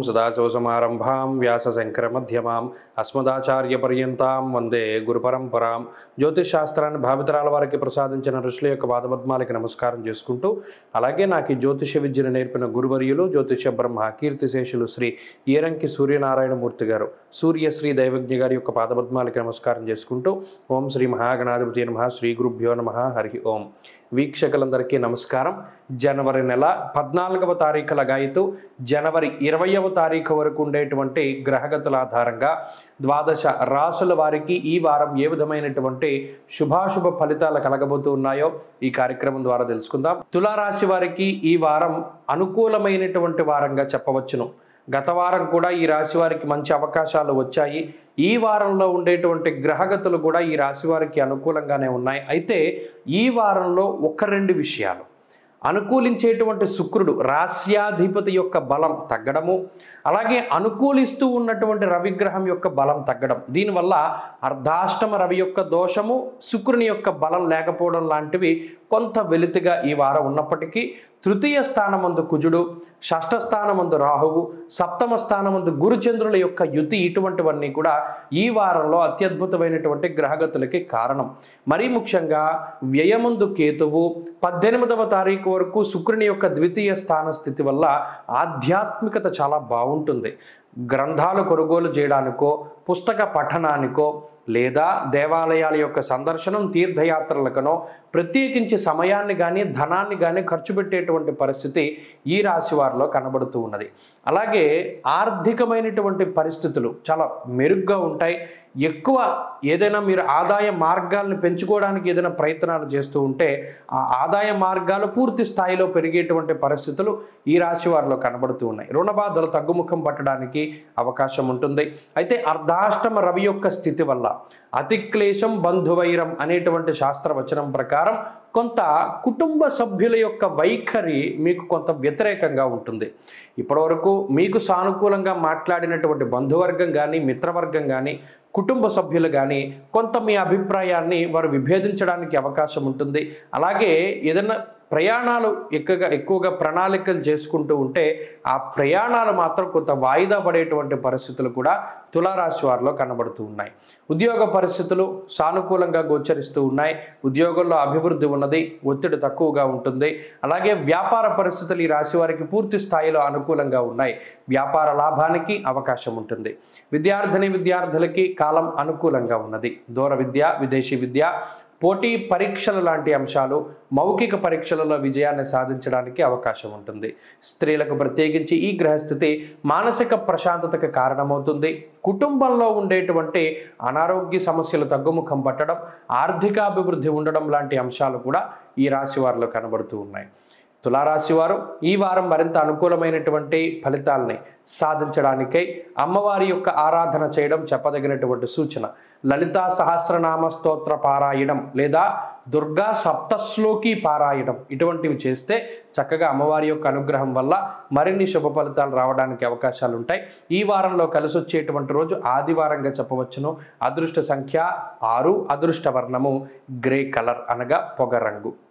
సదాశివసమారంభాం వ్యాసశంకరమధ్యమాం అస్మదాచార్యపర్యంతాం వందే గురుపరంపరాం జ్యోతిష్ శాస్త్రాన్ని భావితరాల వారికి ప్రసాదించిన ఋషుల యొక్క పాదపద్మాలకి నమస్కారం చేసుకుంటూ అలాగే నాకు ఈ జ్యోతిష విద్యను నేర్పిన గురువర్యులు జ్యోతిష బ్రహ్మ కీర్తిశేషులు శ్రీ ఈరంకి సూర్యనారాయణమూర్తి గారు సూర్యశ్రీ దైవజ్ఞ గారి యొక్క పాదపద్మాలకి నమస్కారం చేసుకుంటూ ఓం శ్రీ మహాగణాధిపతి నమ శ్రీ గురుభ్యో నమ హరి ఓం వీక్షకులందరికీ నమస్కారం జనవరి నెల పద్నాలుగవ తారీఖు లగాయితూ జనవరి ఇరవయవ తారీఖు వరకు ఉండేటువంటి గ్రహగతుల ఆధారంగా ద్వాదశ రాసుల వారికి ఈ వారం ఏ విధమైనటువంటి శుభాశుభ ఫలితాలు కలగబోతూ ఉన్నాయో ఈ కార్యక్రమం ద్వారా తెలుసుకుందాం తులారాశి వారికి ఈ వారం అనుకూలమైనటువంటి వారంగా చెప్పవచ్చును గత వారం కూడా ఈ రాశి వారికి మంచి అవకాశాలు వచ్చాయి ఈ వారంలో ఉండేటువంటి గ్రహగతులు కూడా ఈ రాశి వారికి అనుకూలంగానే ఉన్నాయి అయితే ఈ వారంలో ఒక రెండు విషయాలు అనుకూలించేటువంటి శుక్రుడు రాస్యాధిపతి యొక్క బలం తగ్గడము అలాగే అనుకూలిస్తూ ఉన్నటువంటి రవిగ్రహం యొక్క బలం తగ్గడం దీనివల్ల అర్ధాష్టమ రవి యొక్క దోషము శుక్రుని యొక్క బలం లేకపోవడం లాంటివి కొంత వెలితిగా ఈ వారం ఉన్నప్పటికీ తృతీయ స్థానమందు కుజుడు షష్ఠ స్థానమందు రాహువు సప్తమ స్థానమందు గురుచంద్రుల యొక్క యుతి ఇటువంటివన్నీ కూడా ఈ వారంలో అత్యద్భుతమైనటువంటి గ్రహగతులకి కారణం మరీ ముఖ్యంగా వ్యయమందు కేతువు పద్దెనిమిదవ తారీఖు వరకు శుక్రుని యొక్క ద్వితీయ స్థాన స్థితి వల్ల ఆధ్యాత్మికత చాలా బాగుంటుంది గ్రంథాలు కొనుగోలు చేయడానికో పుస్తక పఠనానికో లేదా దేవాలయాల యొక్క సందర్శనం తీర్థయాత్రలకనో ప్రత్యేకించి సమయాన్ని కానీ ధనాన్ని కానీ ఖర్చు పెట్టేటువంటి పరిస్థితి ఈ రాశి వారిలో కనబడుతూ ఉన్నది అలాగే ఆర్థికమైనటువంటి పరిస్థితులు చాలా మెరుగ్గా ఉంటాయి ఎక్కువ ఏదైనా మీరు ఆదాయ మార్గాల్ని పెంచుకోవడానికి ఏదైనా ప్రయత్నాలు చేస్తూ ఉంటే ఆ ఆదాయ మార్గాలు పూర్తి స్థాయిలో పెరిగేటువంటి పరిస్థితులు ఈ రాశి వారిలో కనబడుతూ ఉన్నాయి రుణ బాధలు తగ్గుముఖం పట్టడానికి అవకాశం ఉంటుంది అయితే అర్ధాష్టమ రవి యొక్క స్థితి వల్ల అతిక్లేశం బంధువైరం అనేటువంటి శాస్త్రవచనం ప్రకారం కొంత కుటుంబ సభ్యుల యొక్క వైఖరి మీకు కొంత వ్యతిరేకంగా ఉంటుంది ఇప్పటివరకు మీకు సానుకూలంగా మాట్లాడినటువంటి బంధువర్గం కానీ మిత్రవర్గం కానీ కుటుంబ సభ్యులు కానీ కొంత మీ అభిప్రాయాన్ని వారు విభేదించడానికి అవకాశం ఉంటుంది అలాగే ఏదైనా ప్రయాణాలు ఎక్కువగా ఎక్కువగా ప్రణాళికలు చేసుకుంటూ ఉంటే ఆ ప్రయాణాలు మాత్రం కొంత వాయిదా పడేటువంటి పరిస్థితులు కూడా తులారాశి వారిలో కనబడుతూ ఉన్నాయి ఉద్యోగ పరిస్థితులు సానుకూలంగా గోచరిస్తూ ఉన్నాయి ఉద్యోగంలో అభివృద్ధి ఉన్నది ఒత్తిడి తక్కువగా ఉంటుంది అలాగే వ్యాపార పరిస్థితులు ఈ రాశి వారికి పూర్తి స్థాయిలో అనుకూలంగా ఉన్నాయి వ్యాపార లాభానికి అవకాశం ఉంటుంది విద్యార్థిని విద్యార్థులకి కాలం అనుకూలంగా ఉన్నది దూర విద్య విదేశీ విద్య పోటీ పరీక్షలు లాంటి అంశాలు మౌఖిక పరీక్షలలో విజయాన్ని సాధించడానికి అవకాశం ఉంటుంది స్త్రీలకు ప్రత్యేకించి ఈ గ్రహస్థితి మానసిక ప్రశాంతతకు కారణమవుతుంది కుటుంబంలో ఉండేటువంటి అనారోగ్య సమస్యలు తగ్గుముఖం పట్టడం ఆర్థికాభివృద్ధి ఉండడం లాంటి అంశాలు కూడా ఈ రాశి వారిలో కనబడుతూ ఉన్నాయి తులారాశి వారు ఈ వారం మరింత అనుకూలమైనటువంటి ఫలితాలని సాధించడానికై అమ్మవారి యొక్క ఆరాధన చేయడం చెప్పదగినటువంటి సూచన లలితా సహస్రనామ స్తోత్ర పారాయణం లేదా దుర్గా సప్తశ్లోకి పారాయణం ఇటువంటివి చేస్తే చక్కగా అమ్మవారి యొక్క అనుగ్రహం వల్ల మరిన్ని శుభ ఫలితాలు రావడానికి అవకాశాలు ఉంటాయి ఈ వారంలో కలిసి వచ్చేటువంటి రోజు ఆదివారంగా చెప్పవచ్చును అదృష్ట సంఖ్య ఆరు అదృష్ట వర్ణము గ్రే కలర్ అనగా పొగ రంగు